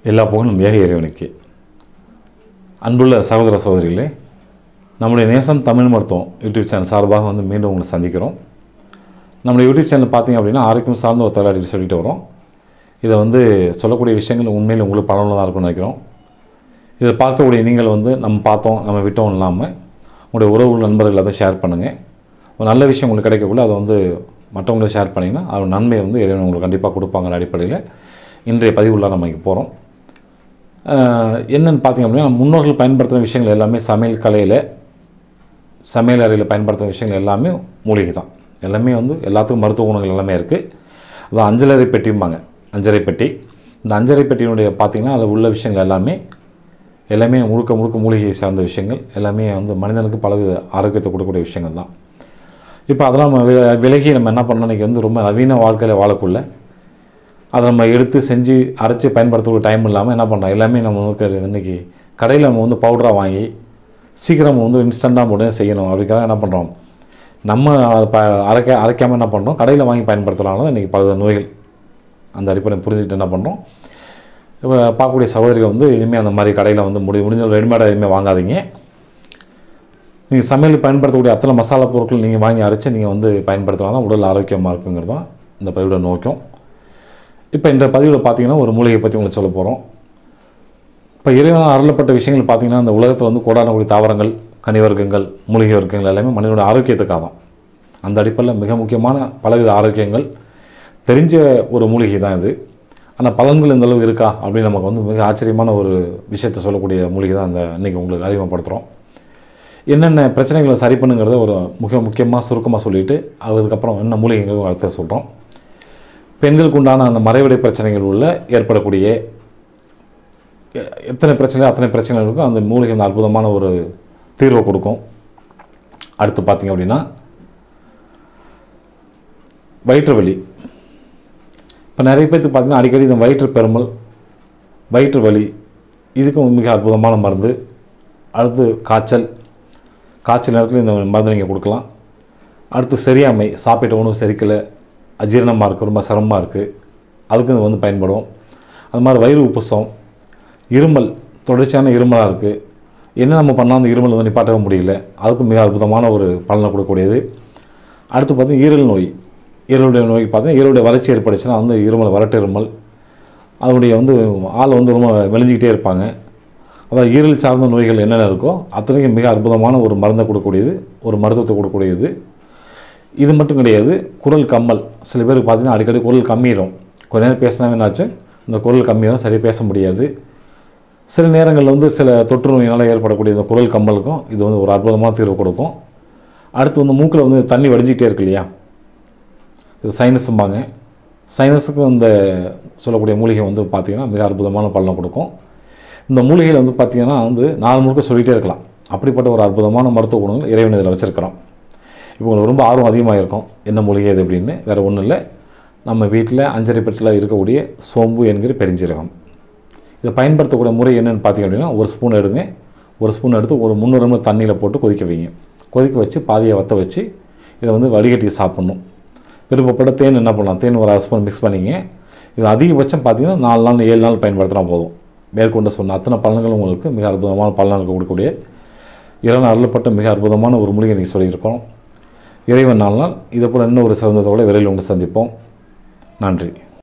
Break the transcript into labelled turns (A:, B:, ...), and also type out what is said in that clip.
A: எல்லா புகழும் ஏக இறைவனுக்கு அன்புள்ள சகோதர சகோதரிகளே நம்முடைய நேசம் தமிழ் மருத்துவம் யூடியூப் சேனல் சார்பாக வந்து மீண்டும் உங்களை சந்திக்கிறோம் நம்முடைய யூடியூப் சேனல் பார்த்தீங்க அப்படின்னா ஆரோக்கியம் சார்ந்த ஒரு தகவல் சொல்லிட்டு வரோம் இதை வந்து சொல்லக்கூடிய விஷயங்கள் உண்மையில் உங்களுக்கு பலனுள்ளதாக இருக்கும்னு நினைக்கிறோம் இதை பார்க்கக்கூடிய நீங்கள் வந்து நம்ம பார்த்தோம் நம்ம விட்டோம் இல்லாமல் உங்களுடைய உறவுகள் நண்பர்கள் அதை ஷேர் பண்ணுங்கள் ஒரு நல்ல விஷயம் உங்களுக்கு கிடைக்கக்குள்ள அதை வந்து மற்றவங்களுக்கு ஷேர் பண்ணிங்கன்னா அதோட நன்மையை வந்து இறைவன் உங்களுக்கு கண்டிப்பாக கொடுப்பாங்கிற அடிப்படையில் இன்றைய பதிவுள்ள நம்ம இங்கே போகிறோம் என்னென்னு பார்த்தீங்க அப்படின்னா நம்ம முன்னோர்கள் பயன்படுத்துகிற விஷயங்கள் எல்லாமே சமையல் கலையில் சமையல் அறையில் பயன்படுத்துகிற விஷயங்கள் எல்லாமே மூலிகை தான் எல்லாமே வந்து எல்லாத்துக்கும் மருத்துவ குணங்கள் எல்லாமே இருக்குது அது அஞ்சலறை பெட்டிம்பாங்க அஞ்சரை பெட்டி இந்த அஞ்சரை பெட்டியினுடைய பார்த்திங்கன்னா அதில் உள்ள விஷயங்கள் எல்லாமே எல்லாமே முழுக்க முழுக்க மூலிகையை சார்ந்த விஷயங்கள் எல்லாமே வந்து மனிதனுக்கு பலவித ஆரோக்கியத்தை கொடுக்கக்கூடிய விஷயங்கள் தான் இப்போ அதெல்லாம் நம்ம வி- விலகி நம்ம என்ன பண்ணோம் இன்றைக்கி வந்து ரொம்ப நவீன வாழ்க்கையில் வாழக்குள்ள அதை நம்ம எடுத்து செஞ்சு அரைச்சி பயன்படுத்தக்கூடிய டைம் இல்லாமல் என்ன பண்ணுறோம் எல்லாமே நம்ம வந்து இன்றைக்கி கடையில் நம்ம வந்து பவுடராக வாங்கி சீக்கிரம் வந்து இன்ஸ்டண்ட்டாக உடனே செய்யணும் அப்படிங்கிறத என்ன பண்ணுறோம் நம்ம அதை ப அரைக்க அரைக்காமல் என்ன பண்ணுறோம் கடையில் வாங்கி பயன்படுத்துகிறனால இன்றைக்கி பல நோய்கள் அந்த அடிப்படையை புரிஞ்சுக்கிட்டு என்ன பண்ணுறோம் இப்போ பார்க்கக்கூடிய சகோதரிகள் வந்து இனிமேல் அந்த மாதிரி கடையில் வந்து முடி முடிஞ்ச ரெடிமேடாக எதுவுமே வாங்காதீங்க நீங்கள் சமையலுக்கு பயன்படுத்தக்கூடிய அத்தனை மசாலா பொருட்கள் நீங்கள் வாங்கி அரைச்சு நீங்கள் வந்து பயன்படுத்தினா தான் உடல் ஆரோக்கியமாக இருக்குங்கிறது தான் இந்த பதிவோட நோக்கம் இப்போ இந்த பதிவில் பார்த்தீங்கன்னா ஒரு மூலிகை பற்றி உங்களுக்கு சொல்ல போகிறோம் இப்போ இறைவனால் அருளப்பட்ட விஷயங்கள் பார்த்தீங்கன்னா இந்த உலகத்தில் வந்து கோடானக்கூடிய தாவரங்கள் கனிவர்க்கங்கள் மூலிகை வர்க்கங்கள் எல்லாமே மனிதனோட ஆரோக்கியத்துக்காக தான் அந்த அடிப்படையில் மிக முக்கியமான பலவித ஆரோக்கியங்கள் தெரிஞ்ச ஒரு மூலிகை தான் இது ஆனால் பலன்கள் இந்த அளவு இருக்கா அப்படின்னு நமக்கு வந்து மிக ஆச்சரியமான ஒரு விஷயத்தை சொல்லக்கூடிய மூலிகை தான் அந்த இன்றைக்கி உங்களுக்கு அறிமுகப்படுத்துகிறோம் என்னென்ன பிரச்சனைகளை சரி பண்ணுங்கிறத ஒரு மிக முக்கியமாக சுருக்கமாக சொல்லிவிட்டு அதுக்கப்புறம் என்ன மூலிகைகள் அடுத்த சொல்கிறோம் பெண்களுக்கு உண்டான அந்த மறைவிடை பிரச்சனைகள் உள்ள ஏற்படக்கூடிய எ- எத்தனை பிரச்சனை அத்தனை பிரச்சனைகள் இருக்கோ அந்த மூலிகை அந்த அற்புதமான ஒரு தீர்வை கொடுக்கும் அடுத்து பார்த்தீங்க அப்படின்னா வயிற்று வலி இப்போ நிறைய பேர்த்துக்கு பார்த்தீங்கன்னா அடிக்கடி இந்த வயிற்று பெருமல் வயிற்று வலி இதுக்கும் மிக அற்புதமான மருந்து அடுத்து காய்ச்சல் காய்ச்சல் நேரத்தில் இந்த மருந்து நீங்கள் கொடுக்கலாம் அடுத்து சரியாமை சாப்பிட்ட உணவு செரிக்கலை அஜீரணமாக இருக்குது ரொம்ப சிரமமாக இருக்குது அதுக்கு இது வந்து பயன்படும் அது மாதிரி வயிறு உப்புசம் இருமல் தொடர்ச்சியான இருமலாக இருக்குது என்ன நம்ம பண்ணால் அந்த இருமல் வந்து நிப்பாட்டவே முடியல அதுக்கு மிக அற்புதமான ஒரு பலனை கொடுக்கக்கூடியது அடுத்து பார்த்தீங்கன்னா ஈரல் நோய் ஈரலுடைய நோய் பார்த்தீங்கன்னா ஈரலுடைய வறட்சி ஏற்பட்டுச்சுன்னா வந்து இருமல் வறட்டு இருமல் அதனுடைய வந்து ஆள் வந்து ரொம்ப மெலிஞ்சிக்கிட்டே இருப்பாங்க அதாவது ஈரல் சார்ந்த நோய்கள் என்னென்ன இருக்கோ அத்தனைக்கும் மிக அற்புதமான ஒரு மருந்தை கொடுக்கக்கூடியது ஒரு மருத்துவத்தை கொடுக்கக்கூடியது இது மட்டும் கிடையாது குரல் கம்மல் சில பேருக்கு பார்த்தீங்கன்னா அடிக்கடி குரல் கம்மிடும் கொஞ்ச நேரம் பேசினா என்னாச்சு இந்த குரல் கம்மியாக சரியாக பேச முடியாது சில நேரங்களில் வந்து சில தொற்று நோயினால் ஏற்படக்கூடிய இந்த குரல் கம்மலுக்கும் இது வந்து ஒரு அற்புதமான தீர்வு கொடுக்கும் அடுத்து வந்து மூக்கில் வந்து தண்ணி வடிஞ்சிக்கிட்டே இருக்கு இல்லையா இது சைனஸும்பாங்க சைனஸுக்கும் இந்த சொல்லக்கூடிய மூலிகை வந்து பார்த்திங்கன்னா மிக அற்புதமான பலனை கொடுக்கும் இந்த மூலிகையில் வந்து பார்த்திங்கன்னா வந்து நாலு முழுக்க சொல்லிகிட்டே இருக்கலாம் அப்படிப்பட்ட ஒரு அற்புதமான மருத்துவ குணங்கள் இறைவன் இதில் வச்சுருக்கிறோம் இப்போ உங்களுக்கு ரொம்ப ஆர்வம் அதிகமாக இருக்கும் என்ன மூலிகை இது அப்படின்னு வேறு ஒன்றும் இல்லை நம்ம வீட்டில் அஞ்சரை பெட்டில் இருக்கக்கூடிய சோம்பு என்கிற பெருஞ்சீரகம் இதை பயன்படுத்தக்கூடிய முறை என்னென்னு பார்த்தீங்க அப்படின்னா ஒரு ஸ்பூன் எடுங்க ஒரு ஸ்பூன் எடுத்து ஒரு முந்நூறு ml தண்ணியில் போட்டு கொதிக்க வைங்க கொதிக்க வச்சு பாதியை வற்ற வச்சு இதை வந்து வடிகட்டி சாப்பிட்ணும் விருப்பப்பட்ட தேன் என்ன பண்ணலாம் தேன் ஒரு அரை ஸ்பூன் மிக்ஸ் பண்ணிங்க இது அதிகபட்சம் பார்த்தீங்கன்னா நாலு நாள் ஏழு நாள் பயன்படுத்தினா போதும் மேற்கொண்டு சொன்ன அத்தனை பலன்களும் உங்களுக்கு மிக அற்புதமான பலன்கள் கொடுக்கக்கூடிய இறைவன் அருளப்பட்ட மிக அற்புதமான ஒரு மூலிகை நீங்கள் சொல்லியிருக்கோம் இறைவன் நாள் நாள் இதை போல் இன்னும் ஒரு சிறந்ததோட விரைவில் உங்களை சந்திப்போம் நன்றி